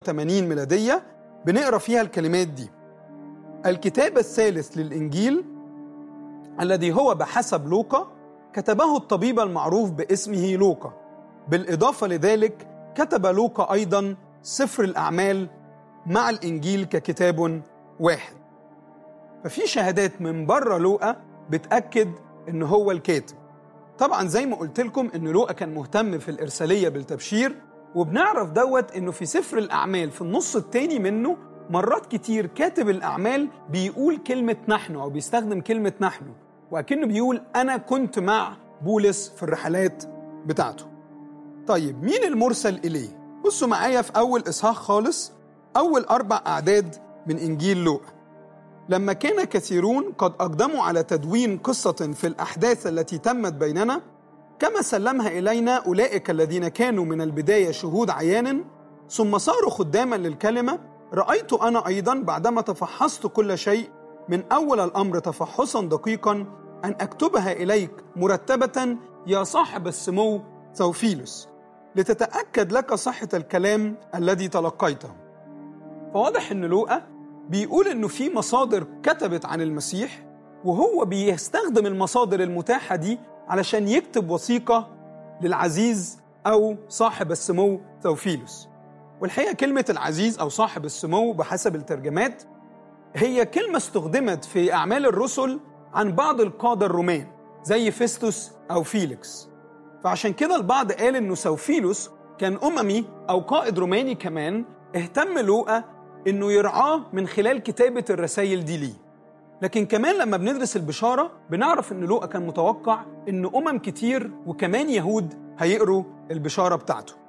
80 ميلادية بنقرا فيها الكلمات دي الكتاب الثالث للإنجيل الذي هو بحسب لوقا كتبه الطبيب المعروف باسمه لوقا بالإضافة لذلك كتب لوقا أيضا سفر الأعمال مع الإنجيل ككتاب واحد ففي شهادات من بره لوقا بتأكد إن هو الكاتب طبعا زي ما قلت لكم إن لوقا كان مهتم في الإرسالية بالتبشير وبنعرف دوت إنه في سفر الأعمال في النص التاني منه مرات كتير كاتب الأعمال بيقول كلمة نحن أو بيستخدم كلمة نحن وأكنه بيقول أنا كنت مع بولس في الرحلات بتاعته طيب مين المرسل إليه؟ بصوا معايا في أول إصحاح خالص أول أربع أعداد من إنجيل لوقا لما كان كثيرون قد أقدموا على تدوين قصة في الأحداث التي تمت بيننا كما سلمها إلينا أولئك الذين كانوا من البداية شهود عيان ثم صاروا خداما للكلمة رأيت أنا أيضا بعدما تفحصت كل شيء من أول الأمر تفحصا دقيقا أن أكتبها إليك مرتبة يا صاحب السمو ثوفيلوس لتتأكد لك صحة الكلام الذي تلقيته فواضح أن لوقا بيقول أنه في مصادر كتبت عن المسيح وهو بيستخدم المصادر المتاحة دي علشان يكتب وثيقة للعزيز أو صاحب السمو ثوفيلوس والحقيقة كلمة العزيز أو صاحب السمو بحسب الترجمات هي كلمة استخدمت في أعمال الرسل عن بعض القادة الرومان زي فيستوس أو فيليكس فعشان كده البعض قال إنه سوفيلوس كان أممي أو قائد روماني كمان اهتم لوقا إنه يرعاه من خلال كتابة الرسائل دي ليه لكن كمان لما بندرس البشارة بنعرف إن لوقا كان متوقع إن أمم كتير وكمان يهود هيقروا البشارة بتاعته